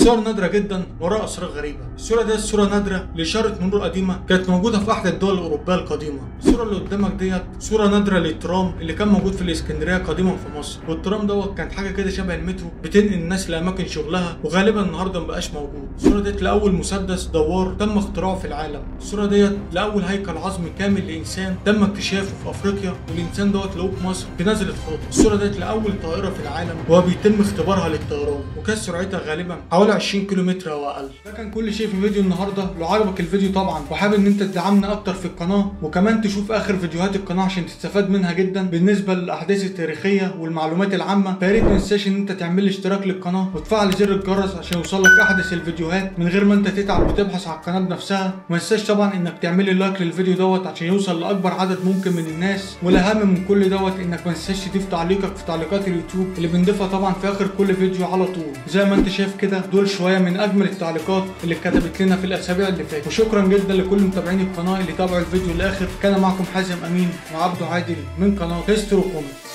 صور نادرة جدا وراء أسرار غريبة الصورة دي صورة نادرة لإشارة مرور قديمة كانت موجودة في أحد الدول الأوروبية القديمة الصورة اللي قدامك ديت صورة نادرة للترام اللي كان موجود في الإسكندرية قديما في مصر والترام دوت كانت حاجة كده شبه المترو بتنقل الناس لأماكن شغلها وغالبا النهاردة مبقاش موجود الصورة ديت لأول مسدس دوار تم اختراعه في العالم الصورة ديت لأول هيكل عظمي كامل لإنسان تم اكتشافه في أفريقيا والإنسان دوت لقوه في مصر في نزلة خاطر الصورة ديت لأول طائرة في العالم وبيتم اختبارها للطيران وكانت سرعتها غالبا حوالي 20 كيلومتر او اقل ده كان كل شيء في فيديو النهارده لو عجبك الفيديو طبعا وحابب ان انت تدعمنا اكتر في القناه وكمان تشوف اخر فيديوهات القناه عشان تستفاد منها جدا بالنسبه للاحداث التاريخيه والمعلومات العامه فيا ريت ما تنساش ان انت تعمل لي اشتراك للقناه وتفعل زر الجرس عشان يوصلك احدث الفيديوهات من غير ما انت تتعب وتبحث على القناه بنفسها وما تنساش طبعا انك تعمل لي لايك للفيديو دوت عشان يوصل لاكبر عدد ممكن من الناس والاهم من كل دوت انك ما تنساش تضيف تعليقك في تعليقات اليوتيوب اللي بنضيفها طبعا في اخر كل فيديو على طول زي ما انت شايف كده دول شويه من اجمل التعليقات اللي اتكتبت لنا في الاسابيع اللي فاتت وشكرا جدا لكل متابعين القناه اللي تابعوا الفيديو للاخر كان معكم حازم امين وعبده عادل من قناه هيستورو كوميكس